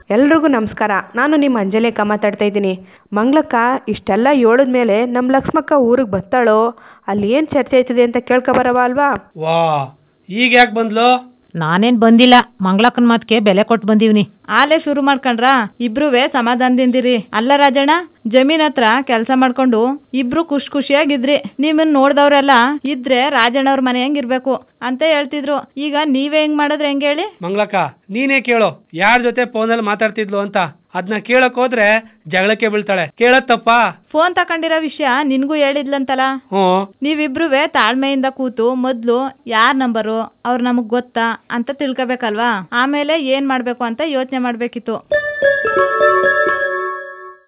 ಎಲ್ರಿಗೂ ನಮಸ್ಕಾರ ನಾನು ನಿಮ್ಮ ಅಂಜಲೇಕ ಮಾತಾಡ್ತಾ ಇದ್ದೀನಿ ಮಂಗ್ಳಕ್ಕ ಇಷ್ಟೆಲ್ಲ ಹೇಳಿದ್ಮೇಲೆ ನಮ್ಮ ಲಕ್ಷ್ಮಕ್ಕ ಊರಿಗೆ ಬರ್ತಾಳೋ ಅಲ್ಲಿ ಏನು ಚರ್ಚೆ ಆಯ್ತದೆ ಅಂತ ಕೇಳ್ಕೊಬರವ ಅಲ್ವಾ ವಾ ಈಗ ಯಾಕೆ ಬಂದ್ಲು ನಾನೇನ್ ಬಂದಿಲ್ಲ ಮಂಗಳಕ್ಕನ ಮಾತ್ಗೆ ಬೆಲೆ ಕೊಟ್ಟು ಬಂದೀವ್ನಿ ಆಲೆ ಶುರು ಮಾಡ್ಕೊಂಡ್ರಾ ಇಬ್ರುವೆ ಸಮಾಧಾನದಿಂದಿರಿ ಅಲ್ಲ ರಾಜಣ್ಣ ಜಮೀನ್ ಹತ್ರ ಕೆಲಸ ಮಾಡ್ಕೊಂಡು ಇಬ್ರು ಖುಷ್ ಖುಷಿಯಾಗಿದ್ರಿ ನಿಮ್ಮನ್ ನೋಡ್ದವ್ರೆಲ್ಲ ಇದ್ರೆ ರಾಜಣ್ಣವ್ರ ಮನೆ ಹೆಂಗಿರ್ಬೇಕು ಅಂತ ಹೇಳ್ತಿದ್ರು ಈಗ ನೀವೇ ಹೆಂಗ್ ಮಾಡಿದ್ರೆ ಹೆಂಗ್ ಹೇಳಿ ಮಂಗ್ಲಕ್ಕ ನೀನೇ ಕೇಳು ಯಾರ ಜೊತೆ ಫೋನಲ್ಲಿ ಮಾತಾಡ್ತಿದ್ಲು ಅಂತ ಅದನ್ನ ಕೇಳಕ್ ಹೋದ್ರೆ ಜಗಳಕ್ಕೆ ಬೀಳ್ತಾಳೆ ಕೇಳದ್ ತಪ್ಪಾ ಫೋನ್ ತಕೊಂಡಿರೋ ವಿಷಯ ನಿನ್ಗೂ ಹೇಳಿದ್ಲಂತಲ್ಲ ಹ್ಞೂ ನೀವಿಬ್ರುವೆ ತಾಳ್ಮೆಯಿಂದ ಕೂತು ಮೊದ್ಲು ಯಾರ್ ನಂಬರು ಅವ್ರು ನಮಗ್ ಗೊತ್ತಾ ಅಂತ ತಿಳ್ಕೊಬೇಕಲ್ವಾ ಆಮೇಲೆ ಏನ್ ಮಾಡ್ಬೇಕು ಅಂತ ಯೋಚನೆ ಮಾಡ್ಬೇಕಿತ್ತು